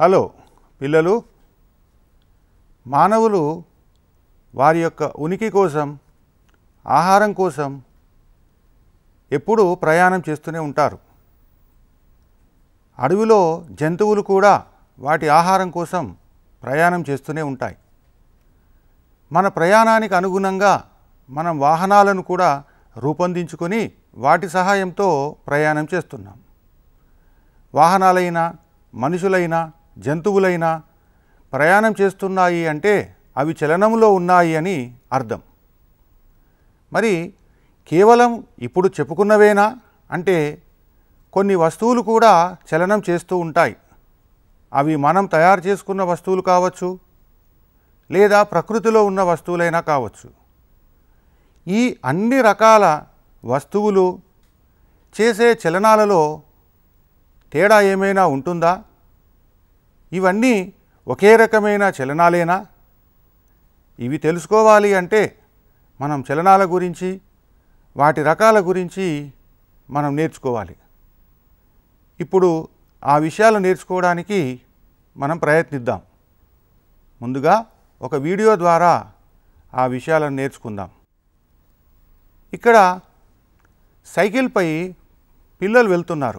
hello పిల్లలు మానవులు వారి యొక్క ఉనికి కోసం ఆహారం కోసం ఎప్పుడూ ప్రయాణం చేస్తూనే ఉంటారు అడవిలో జంతువులు కూడా వాటి ఆహారం కోసం ప్రయాణం చేస్తూనే ఉంటాయి మన ప్రయాణానికి అనుగుణంగా మనం వాహనాలను కూడా రూపొందించుకొని వాటి సహాయంతో ప్రయాణం చేస్తున్నాం వాహనాలైనా మనుషులైనా జంతువులైనా ప్రయాణం చేస్తున్నాయి అంటే అవి చలనంలో ఉన్నాయి అని అర్థం మరి కేవలం ఇప్పుడు చెప్పుకున్నవేనా అంటే కొన్ని వస్తువులు కూడా చలనం చేస్తూ ఉంటాయి అవి మనం తయారు చేసుకున్న వస్తువులు కావచ్చు లేదా ప్రకృతిలో ఉన్న వస్తువులైనా కావచ్చు ఈ అన్ని రకాల వస్తువులు చేసే చలనాలలో తేడా ఏమైనా ఉంటుందా ఇవన్నీ ఒకే రకమైన చలనాలేనా ఇవి తెలుసుకోవాలి అంటే మనం చలనాల గురించి వాటి రకాల గురించి మనం నేర్చుకోవాలి ఇప్పుడు ఆ విషయాలు నేర్చుకోవడానికి మనం ప్రయత్నిద్దాం ముందుగా ఒక వీడియో ద్వారా ఆ విషయాలను నేర్చుకుందాం ఇక్కడ సైకిల్పై పిల్లలు వెళ్తున్నారు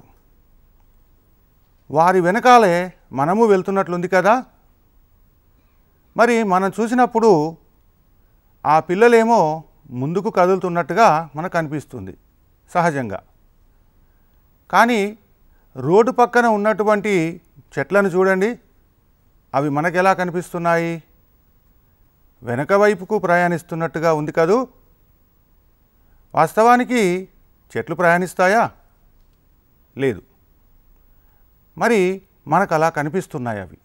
వారి వెనకాలే మనము వెళ్తున్నట్లుంది కదా మరి మనం చూసినప్పుడు ఆ పిల్లలేమో ముందుకు కదులుతున్నట్టుగా మనకు అనిపిస్తుంది సహజంగా కానీ రోడ్డు పక్కన ఉన్నటువంటి చెట్లను చూడండి అవి మనకెలా కనిపిస్తున్నాయి వెనక వైపుకు ప్రయాణిస్తున్నట్టుగా ఉంది కదూ వాస్తవానికి చెట్లు ప్రయాణిస్తాయా లేదు మరి మనకు అలా కనిపిస్తున్నాయి అవి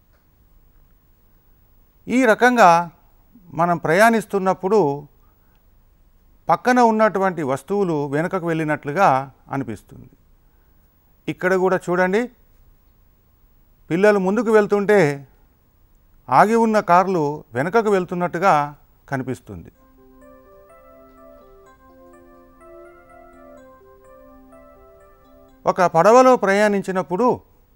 ఈ రకంగా మనం ప్రయాణిస్తున్నప్పుడు పక్కన ఉన్నటువంటి వస్తువులు వెనుకకు వెళ్ళినట్లుగా అనిపిస్తుంది ఇక్కడ కూడా చూడండి పిల్లలు ముందుకు వెళ్తుంటే ఆగి ఉన్న కార్లు వెనుకకు వెళ్తున్నట్టుగా కనిపిస్తుంది ఒక పడవలో ప్రయాణించినప్పుడు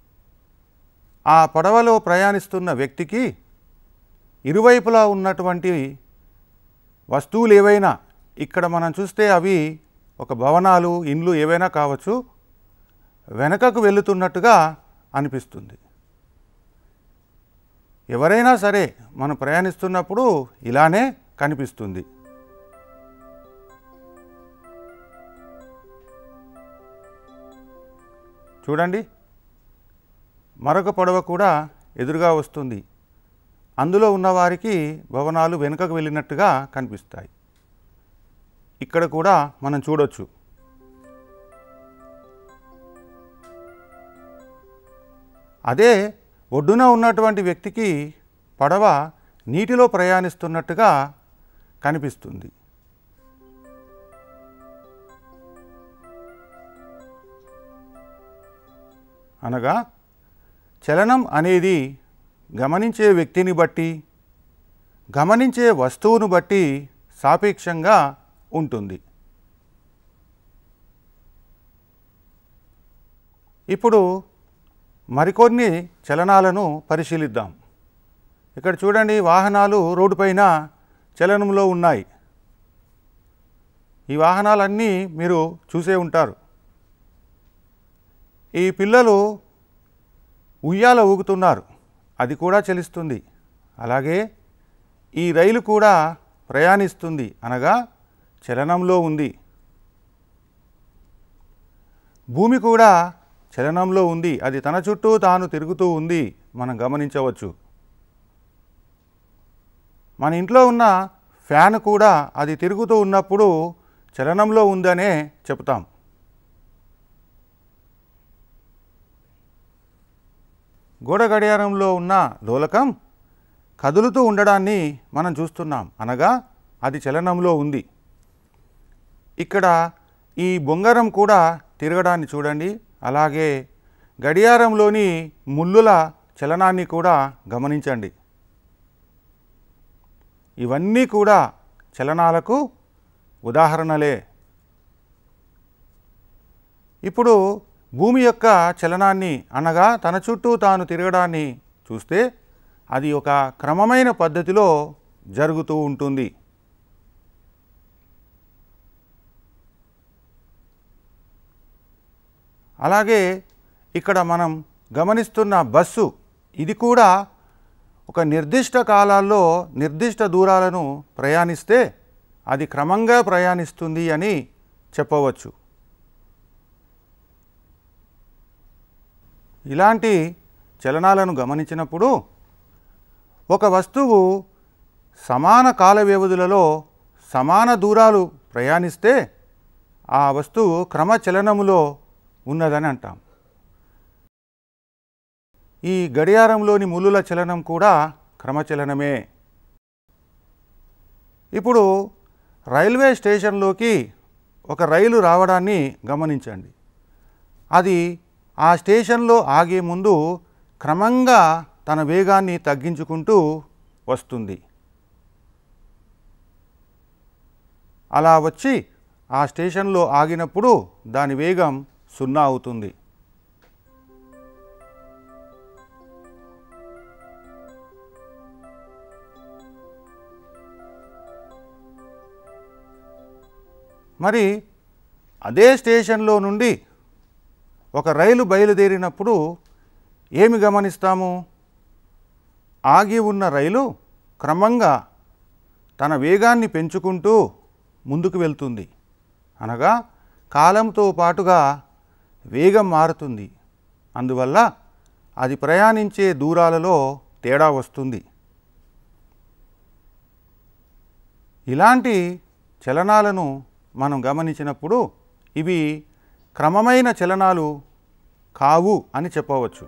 ఆ పడవలో ప్రయాణిస్తున్న వ్యక్తికి ఇరువైపులా ఉన్నటువంటి వస్తువులు ఏవైనా ఇక్కడ మనం చూస్తే అవి ఒక భవనాలు ఇండ్లు ఏవైనా కావచ్చు వెనకకు వెళుతున్నట్టుగా అనిపిస్తుంది ఎవరైనా సరే మనం ప్రయాణిస్తున్నప్పుడు ఇలానే కనిపిస్తుంది చూడండి మరొక పడవ కూడా ఎదురుగా వస్తుంది అందులో ఉన్నవారికి భవనాలు వెనుకకు వెళ్ళినట్టుగా కనిపిస్తాయి ఇక్కడ కూడా మనం చూడొచ్చు అదే ఒడ్డున ఉన్నటువంటి వ్యక్తికి పడవ నీటిలో ప్రయాణిస్తున్నట్టుగా కనిపిస్తుంది అనగా చలనం అనేది గమనించే వ్యక్తిని బట్టి గమనించే వస్తువును బట్టి సాపేక్షంగా ఉంటుంది ఇప్పుడు మరికొన్ని చలనాలను పరిశీలిద్దాం ఇక్కడ చూడండి వాహనాలు రోడ్డుపైన చలనంలో ఉన్నాయి ఈ వాహనాలన్నీ మీరు చూసే ఉంటారు ఈ పిల్లలు ఉయ్యాల ఊగుతున్నారు అది కూడా చలిస్తుంది అలాగే ఈ రైలు కూడా ప్రయాణిస్తుంది అనగా చలనంలో ఉంది భూమి కూడా చలనంలో ఉంది అది తన చుట్టూ తాను తిరుగుతూ ఉంది మనం గమనించవచ్చు మన ఇంట్లో ఉన్న ఫ్యాన్ కూడా అది తిరుగుతూ ఉన్నప్పుడు చలనంలో ఉందనే చెప్తాం గోడ గడియారంలో ఉన్న లోలకం కదులుతూ ఉండడాన్ని మనం చూస్తున్నాం అనగా అది చలనంలో ఉంది ఇక్కడ ఈ బొంగరం కూడా తిరగడాన్ని చూడండి అలాగే గడియారంలోని ముళ్ళుల చలనాన్ని కూడా గమనించండి ఇవన్నీ కూడా చలనాలకు ఉదాహరణలే ఇప్పుడు భూమి యొక్క చలనాన్ని అనగా తన చుట్టూ తాను తిరగడాన్ని చూస్తే అది ఒక క్రమమైన పద్ధతిలో జరుగుతూ ఉంటుంది అలాగే ఇక్కడ మనం గమనిస్తున్న బస్సు ఇది కూడా ఒక నిర్దిష్ట కాలాల్లో నిర్దిష్ట దూరాలను ప్రయాణిస్తే అది క్రమంగా ప్రయాణిస్తుంది అని చెప్పవచ్చు ఇలాంటి చలనాలను గమనించినప్పుడు ఒక వస్తువు సమాన కాల వ్యవధులలో సమాన దూరాలు ప్రయాణిస్తే ఆ వస్తువు క్రమచలనములో ఉన్నదని అంటాం ఈ గడియారంలోని ములుల చలనం కూడా క్రమచలనమే ఇప్పుడు రైల్వే స్టేషన్లోకి ఒక రైలు రావడాన్ని గమనించండి అది ఆ స్టేషన్లో ఆగే ముందు క్రమంగా తన వేగాన్ని తగ్గించుకుంటూ వస్తుంది అలా వచ్చి ఆ స్టేషన్లో ఆగినప్పుడు దాని వేగం సున్నా అవుతుంది మరి అదే స్టేషన్లో నుండి ఒక రైలు బయలుదేరినప్పుడు ఏమి గమనిస్తాము ఆగి ఉన్న రైలు క్రమంగా తన వేగాన్ని పెంచుకుంటూ ముందుకు వెళ్తుంది అనగా కాలంతో పాటుగా వేగం మారుతుంది అందువల్ల అది ప్రయాణించే దూరాలలో తేడా వస్తుంది ఇలాంటి చలనాలను మనం గమనించినప్పుడు ఇవి క్రమమైన చలనాలు కావు అని చెప్పవచ్చు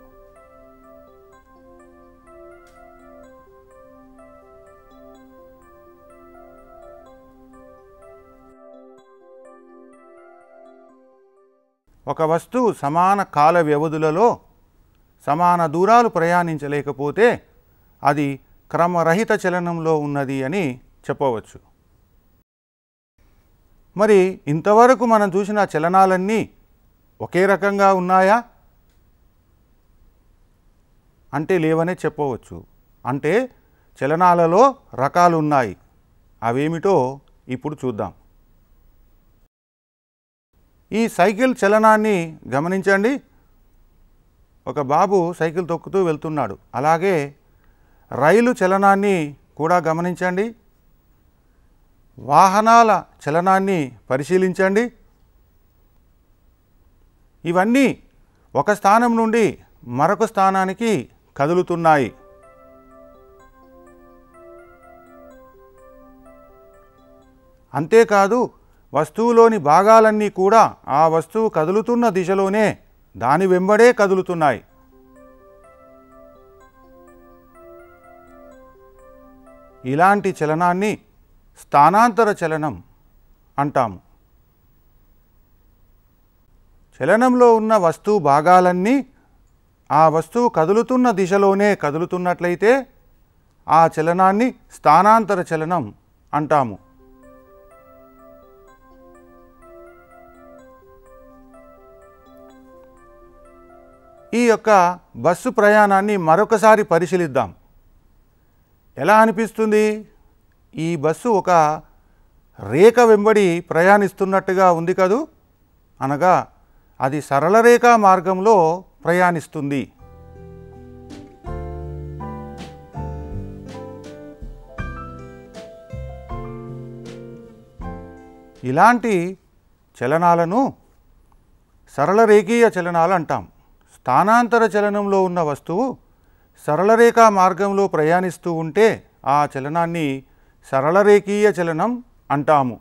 ఒక వస్తువు సమాన కాల వ్యవధులలో సమాన దూరాలు ప్రయాణించలేకపోతే అది క్రమరహిత చలనంలో ఉన్నది అని చెప్పవచ్చు మరి ఇంతవరకు మనం చూసిన చలనాలన్నీ ఒకే రకంగా ఉన్నాయా అంటే లేవనే చెప్పవచ్చు అంటే చలనాలలో రకాలు ఉన్నాయి అవేమిటో ఇప్పుడు చూద్దాం ఈ సైకిల్ చలనాన్ని గమనించండి ఒక బాబు సైకిల్ తొక్కుతూ వెళ్తున్నాడు అలాగే రైలు చలనాన్ని కూడా గమనించండి వాహనాల చలనాన్ని పరిశీలించండి ఇవన్నీ ఒక స్థానం నుండి మరొక స్థానానికి కదులుతున్నాయి అంతేకాదు వస్తువులోని భాగాలన్నీ కూడా ఆ వస్తువు కదులుతున్న దిశలోనే దాని వెంబడే కదులుతున్నాయి ఇలాంటి చలనాన్ని స్థానాంతర చలనం అంటాము చలనంలో ఉన్న వస్తువు భాగాలన్నీ ఆ వస్తువు కదులుతున్న దిశలోనే కదులుతున్నట్లయితే ఆ చలనాన్ని స్థానాంతర చలనం అంటాము ఈ యొక్క బస్సు ప్రయాణాన్ని మరొకసారి పరిశీలిద్దాం ఎలా అనిపిస్తుంది ఈ బస్సు ఒక రేఖ వెంబడి ప్రయాణిస్తున్నట్టుగా ఉంది కదూ అనగా అది సరళ రేఖా మార్గంలో ప్రయాణిస్తుంది ఇలాంటి చలనాలను సరళ రేఖీయ చలనాలు అంటాం స్థానాంతర చలనంలో ఉన్న వస్తువు సరళరేఖా మార్గంలో ప్రయాణిస్తూ ఉంటే ఆ చలనాన్ని సరళరేఖీయ చలనం అంటాము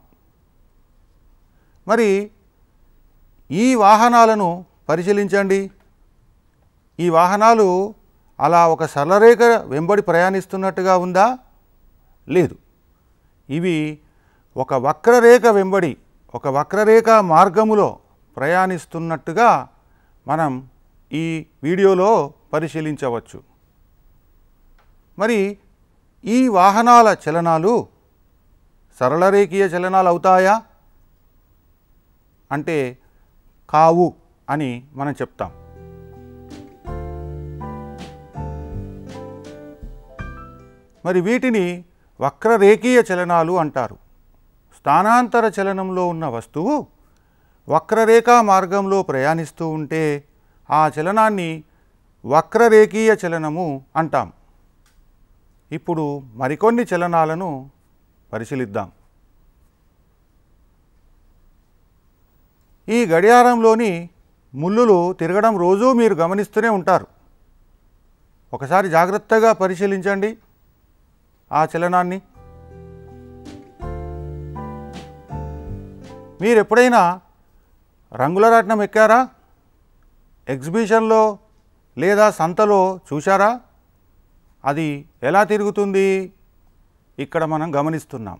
మరి ఈ వాహనాలను పరిశీలించండి ఈ వాహనాలు అలా ఒక సరళరేఖ వెంబడి ప్రయాణిస్తున్నట్టుగా ఉందా లేదు ఇవి ఒక వక్రరేఖ వెంబడి ఒక వక్రరేఖ మార్గములో ప్రయాణిస్తున్నట్టుగా మనం ఈ వీడియోలో పరిశీలించవచ్చు మరి ఈ వాహనాల చలనాలు సరళరేఖీయ చలనాలు అవుతాయా అంటే కావు అని మనం చెప్తాం మరి వీటిని వక్రరేఖీయ చలనాలు అంటారు స్థానాంతర చలనంలో ఉన్న వస్తువు వక్రరేఖా మార్గంలో ప్రయాణిస్తూ ఉంటే ఆ చలనాన్ని వక్రరేఖీయ చలనము అంటాం ఇప్పుడు మరికొన్ని చలనాలను పరిశీలిద్దాం ఈ గడియారంలోని ముళ్ళులు తిరగడం రోజూ మీరు గమనిస్తూనే ఉంటారు ఒకసారి జాగ్రత్తగా పరిశీలించండి ఆ చలనాన్ని మీరు ఎప్పుడైనా రంగుల రాట్నం ఎక్కారా ఎగ్జిబిషన్లో లేదా సంతలో చూశారా అది ఎలా తిరుగుతుంది ఇక్కడ మనం గమనిస్తున్నాం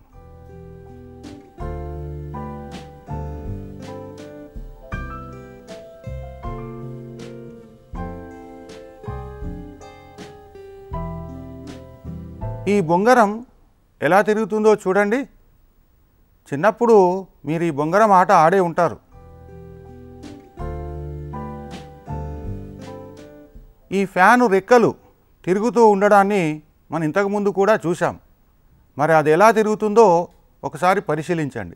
ఈ బొంగరం ఎలా తిరుగుతుందో చూడండి చిన్నప్పుడు మీరు ఈ బొంగరం ఆట ఆడే ఉంటారు ఈ ఫ్యాను రెక్కలు తిరుగుతూ ఉండడాన్ని మనం ఇంతకుముందు కూడా చూసాం మరి అది ఎలా తిరుగుతుందో ఒకసారి పరిశీలించండి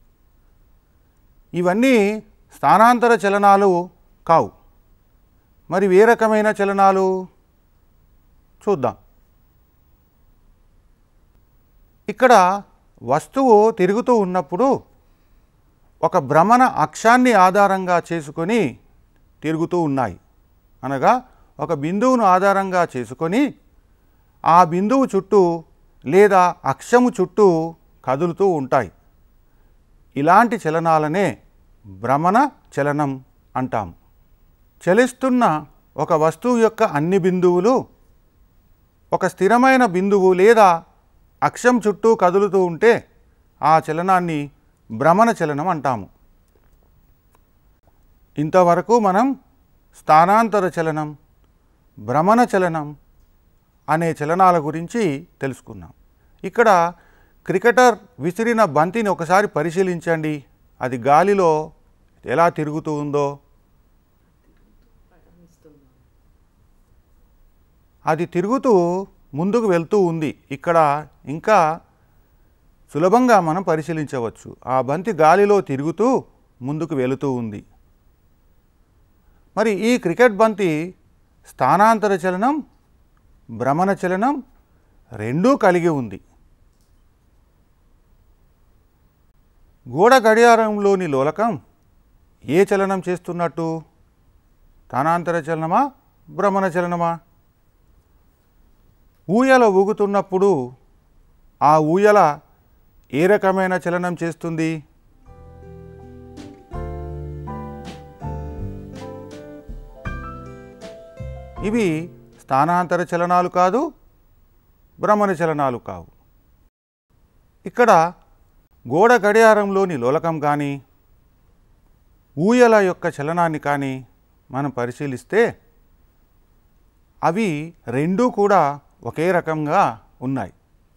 ఇవన్నీ స్థానాంతర చలనాలు కావు మరి ఏ రకమైన చలనాలు చూద్దాం ఇక్కడ వస్తువు తిరుగుతూ ఉన్నప్పుడు ఒక భ్రమణ అక్షాన్ని ఆధారంగా చేసుకొని తిరుగుతూ ఉన్నాయి అనగా ఒక బిందువును ఆధారంగా చేసుకొని ఆ బిందువు చుట్టూ లేదా అక్షము చుట్టూ కదులుతూ ఉంటాయి ఇలాంటి చలనాలనే భ్రమణ చలనం అంటాం చలిస్తున్న ఒక వస్తువు యొక్క అన్ని బిందువులు ఒక స్థిరమైన బిందువు లేదా అక్షం చుట్టూ కదులుతూ ఉంటే ఆ చలనాన్ని భ్రమణ చలనం అంటాము ఇంతవరకు మనం స్థానాంతర చలనం భ్రమణ చలనం అనే చలనాల గురించి తెలుసుకున్నాం ఇక్కడ క్రికెటర్ విసిరిన బంతిని ఒకసారి పరిశీలించండి అది గాలిలో ఎలా తిరుగుతూ ఉందో అది తిరుగుతూ ముందుకు వెళ్తూ ఉంది ఇక్కడ ఇంకా సులభంగా మనం పరిశీలించవచ్చు ఆ బంతి గాలిలో తిరుగుతూ ముందుకు వెళుతూ ఉంది మరి ఈ క్రికెట్ బంతి స్థానాంతర చలనం భ్రమణ చలనం రెండూ కలిగి ఉంది గోడ గడియారంలోని లోలకం ఏ చలనం చేస్తున్నట్టు స్థానాంతర చలనమా భ్రమణ చలనమా ఊయల ఊగుతున్నప్పుడు ఆ ఊయల ఏ రకమైన చలనం చేస్తుంది ఇవి స్థానాంతర చలనాలు కాదు భ్రమణ చలనాలు కావు ఇక్కడ గోడ గడియారంలోని లోలకం కానీ ఊయల యొక్క చలనాన్ని కానీ మనం పరిశీలిస్తే అవి రెండూ కూడా ఒకే రకంగా ఉన్నాయి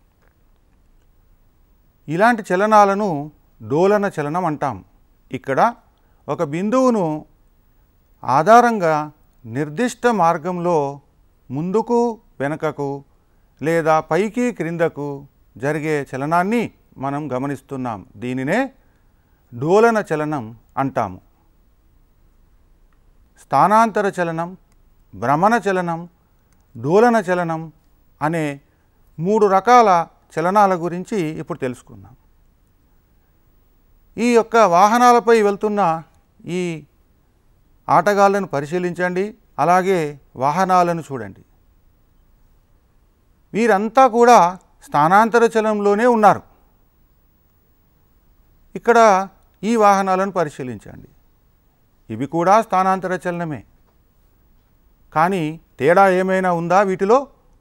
ఇలాంటి చలనాలను డోలన చలనం అంటాం ఇక్కడ ఒక బిందువును ఆధారంగా నిర్దిష్ట మార్గంలో ముందుకు వెనుకకు లేదా పైకి క్రిందకు జరిగే చలనాన్ని మనం గమనిస్తున్నాం దీనినే డోలన చలనం అంటాము స్థానాంతర చలనం భ్రమణ చలనం డోలన చలనం అనే మూడు రకాల చలనాల గురించి ఇప్పుడు తెలుసుకుందాం ఈ యొక్క వాహనాలపై వెళ్తున్న ఈ ఆటగాళ్ళను పరిశీలించండి అలాగే వాహనాలను చూడండి వీరంతా కూడా స్థానాంతర చలనంలోనే ఉన్నారు ఇక్కడ ఈ వాహనాలను పరిశీలించండి ఇవి కూడా స్థానాంతర చలనమే కానీ తేడా ఏమైనా ఉందా వీటిలో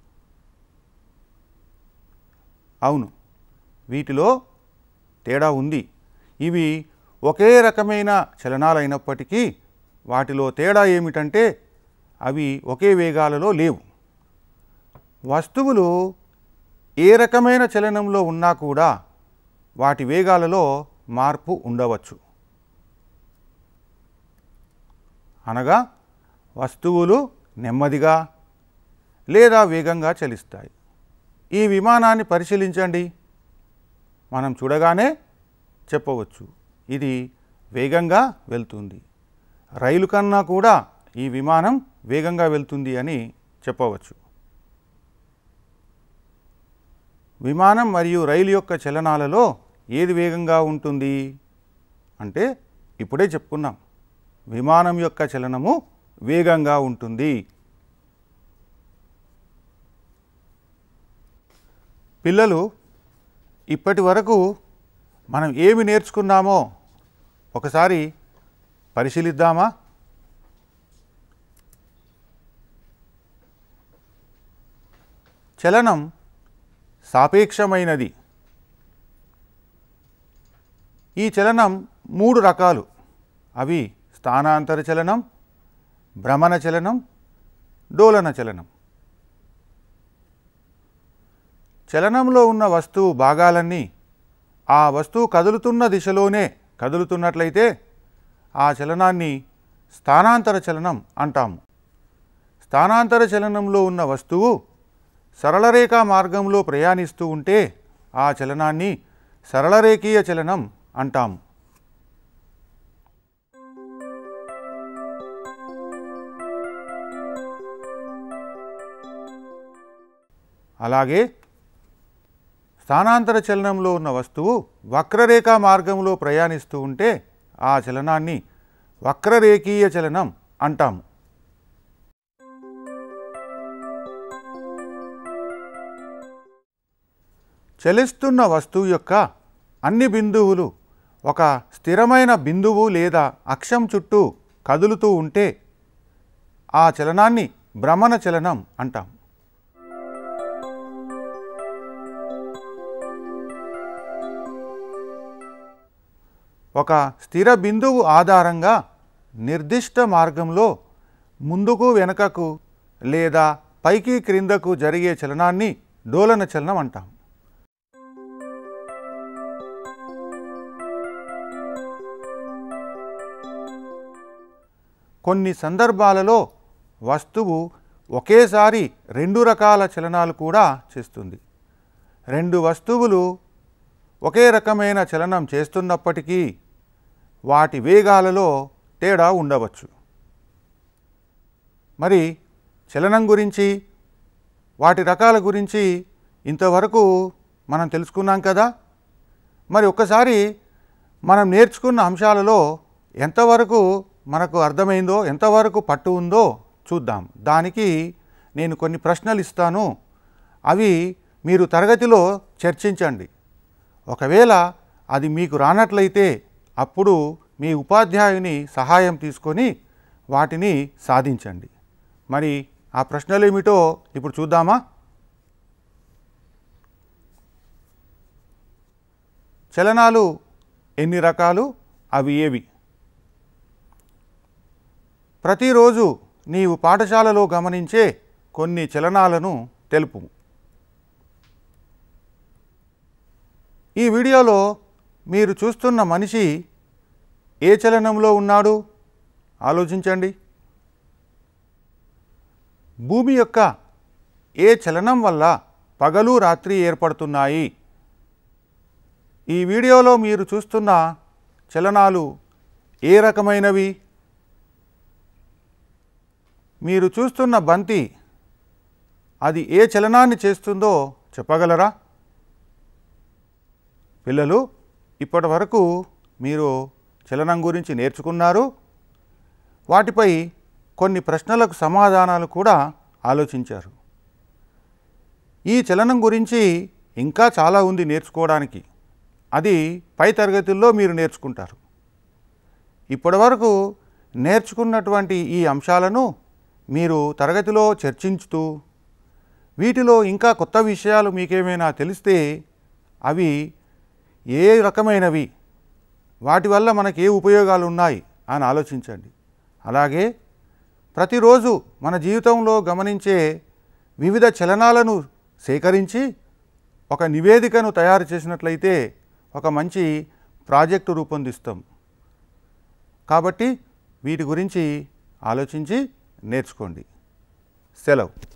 అవును వీటిలో తేడా ఉంది ఇవి ఒకే రకమైన చలనాలైనప్పటికీ వాటిలో తేడా ఏమిటంటే అవి ఒకే వేగాలలో లేవు వస్తువులు ఏ రకమైన చలనంలో ఉన్నా కూడా వాటి వేగాలలో మార్పు ఉండవచ్చు అనగా వస్తువులు నెమ్మదిగా లేదా వేగంగా చలిస్తాయి ఈ విమానాన్ని పరిశీలించండి మనం చూడగానే చెప్పవచ్చు ఇది వేగంగా వెళ్తుంది రైలు కన్నా కూడా ఈ విమానం వేగంగా వెళ్తుంది అని చెప్పవచ్చు విమానం మరియు రైలు యొక్క చలనాలలో ఏది వేగంగా ఉంటుంది అంటే ఇప్పుడే చెప్పుకున్నాం విమానం యొక్క చలనము వేగంగా ఉంటుంది పిల్లలు ఇప్పటి వరకు మనం ఏమి నేర్చుకున్నామో ఒకసారి పరిశీలిద్దామా చలనం సాపేక్షమైనది ఈ చలనం మూడు రకాలు అవి స్థానాంతర చలనం భ్రమణ చలనం డోలన చలనం చలనంలో ఉన్న వస్తువు భాగాలన్నీ ఆ వస్తువు కదులుతున్న దిశలోనే కదులుతున్నట్లయితే ఆ చలనాన్ని స్థానాంతర చలనం అంటాము స్థానాంతర చలనంలో ఉన్న వస్తువు సరళరేఖా మార్గంలో ప్రయాణిస్తూ ఉంటే ఆ చలనాన్ని సరళరేఖీయ చలనం అంటాము అలాగే స్థానాంతర చలనంలో ఉన్న వస్తువు వక్రరేఖా మార్గంలో ప్రయాణిస్తూ ఉంటే ఆ చలనాన్ని వక్రరేఖీయ చలనం అంటాము చలిస్తున్న వస్తువు యొక్క అన్ని బిందువులు ఒక స్థిరమైన బిందువు లేదా అక్షం చుట్టూ కదులుతూ ఉంటే ఆ చలనాన్ని భ్రమణ చలనం అంటాం ఒక స్థిర బిందువు ఆధారంగా నిర్దిష్ట మార్గంలో ముందుకు వెనుకకు లేదా పైకి క్రిందకు జరిగే చలనాన్ని డోలన చలనం అంటాం కొన్ని సందర్భాలలో వస్తువు ఒకేసారి రెండు రకాల చలనాలు కూడా చేస్తుంది రెండు వస్తువులు ఒకే రకమైన చలనం చేస్తున్నప్పటికీ వాటి వేగాలలో తేడా ఉండవచ్చు మరి చలనం గురించి వాటి రకాల గురించి ఇంతవరకు మనం తెలుసుకున్నాం కదా మరి ఒక్కసారి మనం నేర్చుకున్న అంశాలలో ఎంతవరకు మనకు అర్థమైందో ఎంతవరకు పట్టు ఉందో చూద్దాం దానికి నేను కొన్ని ప్రశ్నలు ఇస్తాను అవి మీరు తరగతిలో చర్చించండి ఒకవేళ అది మీకు రానట్లయితే అప్పుడు మీ ఉపాధ్యాయుని సహాయం తీసుకొని వాటిని సాధించండి మరి ఆ ప్రశ్నలు ఏమిటో ఇప్పుడు చూద్దామా చలనాలు ఎన్ని రకాలు అవి ఏవి ప్రతిరోజు నీవు పాఠశాలలో గమనించే కొన్ని చలనాలను తెలుపు ఈ వీడియోలో మీరు చూస్తున్న మనిషి ఏ చలనంలో ఉన్నాడు ఆలోచించండి భూమి యొక్క ఏ చలనం వల్ల పగలు రాత్రి ఏర్పడుతున్నాయి ఈ వీడియోలో మీరు చూస్తున్న చలనాలు ఏ రకమైనవి మీరు చూస్తున్న బంతి అది ఏ చలనాన్ని చేస్తుందో చెప్పగలరా పిల్లలు ఇప్పటి వరకు మీరు చలనం గురించి నేర్చుకున్నారు వాటిపై కొన్ని ప్రశ్నలకు సమాధానాలు కూడా ఆలోచించారు ఈ చలనం గురించి ఇంకా చాలా ఉంది నేర్చుకోవడానికి అది పై తరగతుల్లో మీరు నేర్చుకుంటారు ఇప్పటివరకు నేర్చుకున్నటువంటి ఈ అంశాలను మీరు తరగతిలో చర్చించుతూ వీటిలో ఇంకా కొత్త విషయాలు మీకేమైనా తెలిస్తే అవి ఏ రకమైనవి వాటి వల్ల మనకి ఏ ఉపయోగాలు ఉన్నాయి అని ఆలోచించండి అలాగే ప్రతిరోజు మన జీవితంలో గమనించే వివిధ చలనాలను సేకరించి ఒక నివేదికను తయారు చేసినట్లయితే ఒక మంచి ప్రాజెక్టు రూపొందిస్తాం కాబట్టి వీటి గురించి ఆలోచించి నేర్చుకోండి సెలవు